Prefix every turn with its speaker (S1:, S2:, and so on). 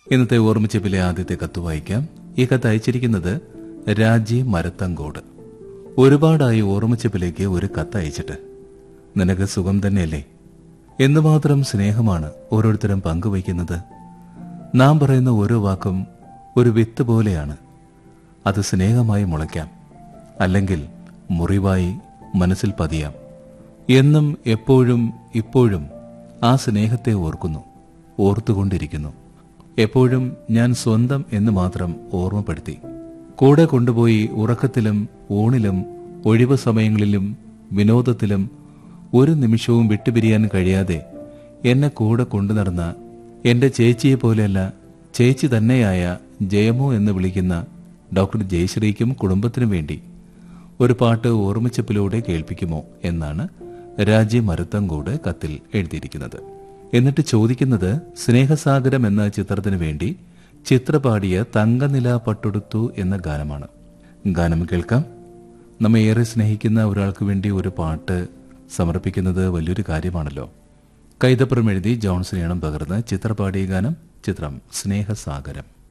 S1: ഇന്നത്തെ ഓർമ്മിച്ചപ്പിലെ ആദ്യത്തെ കത്ത് വായിക്കാം ഈ കത്ത് അയച്ചിരിക്കുന്നത് രാജി മരത്തങ്കോട് ഒരുപാടായി ഓർമ്മിച്ചപ്പിലേക്ക് ഒരു കത്ത് അയച്ചിട്ട് നിനക്ക് സുഖം തന്നെയല്ലേ എന്തുമാത്രം സ്നേഹമാണ് ഓരോരുത്തരും പങ്കുവയ്ക്കുന്നത് നാം പറയുന്ന ഓരോ വാക്കും ഒരു വിത്ത് പോലെയാണ് അത് സ്നേഹമായി മുളയ്ക്കാം അല്ലെങ്കിൽ മുറിവായി മനസ്സിൽ പതിയാം എന്നും എപ്പോഴും ഇപ്പോഴും ആ സ്നേഹത്തെ ഓർക്കുന്നു ഓർത്തുകൊണ്ടിരിക്കുന്നു എപ്പോഴും ഞാൻ സ്വന്തം എന്ന് മാത്രം ഓർമ്മപ്പെടുത്തി കൂടെ കൊണ്ടുപോയി ഉറക്കത്തിലും ഊണിലും ഒഴിവു സമയങ്ങളിലും വിനോദത്തിലും ഒരു നിമിഷവും വിട്ടുപിരിയാൻ കഴിയാതെ എന്നെ കൂടെ കൊണ്ടു നടന്ന എന്റെ ചേച്ചിയെ പോലെയല്ല ചേച്ചി തന്നെയായ ജയമോ എന്ന് വിളിക്കുന്ന ഡോക്ടർ ജയശ്രീക്കും കുടുംബത്തിനും വേണ്ടി ഒരു പാട്ട് ഓർമ്മിച്ചപ്പിലൂടെ കേൾപ്പിക്കുമോ എന്നാണ് രാജി മരുത്തങ്കോട് കത്തിൽ എഴുതിയിരിക്കുന്നത് എന്നിട്ട് ചോദിക്കുന്നത് സ്നേഹസാഗരം എന്ന ചിത്രത്തിനു വേണ്ടി ചിത്ര പാടിയ തങ്കനില പട്ടൊടുത്തു എന്ന ഗാനമാണ് ഗാനം കേൾക്കാം നമ്മെ ഏറെ സ്നേഹിക്കുന്ന ഒരാൾക്ക് വേണ്ടി ഒരു പാട്ട് സമർപ്പിക്കുന്നത് വലിയൊരു കാര്യമാണല്ലോ കൈതപ്പുറം എഴുതി ജോൺസൺ ഈണം പകർന്ന് ചിത്ര പാടിയ ഗാനം ചിത്രം സ്നേഹസാഗരം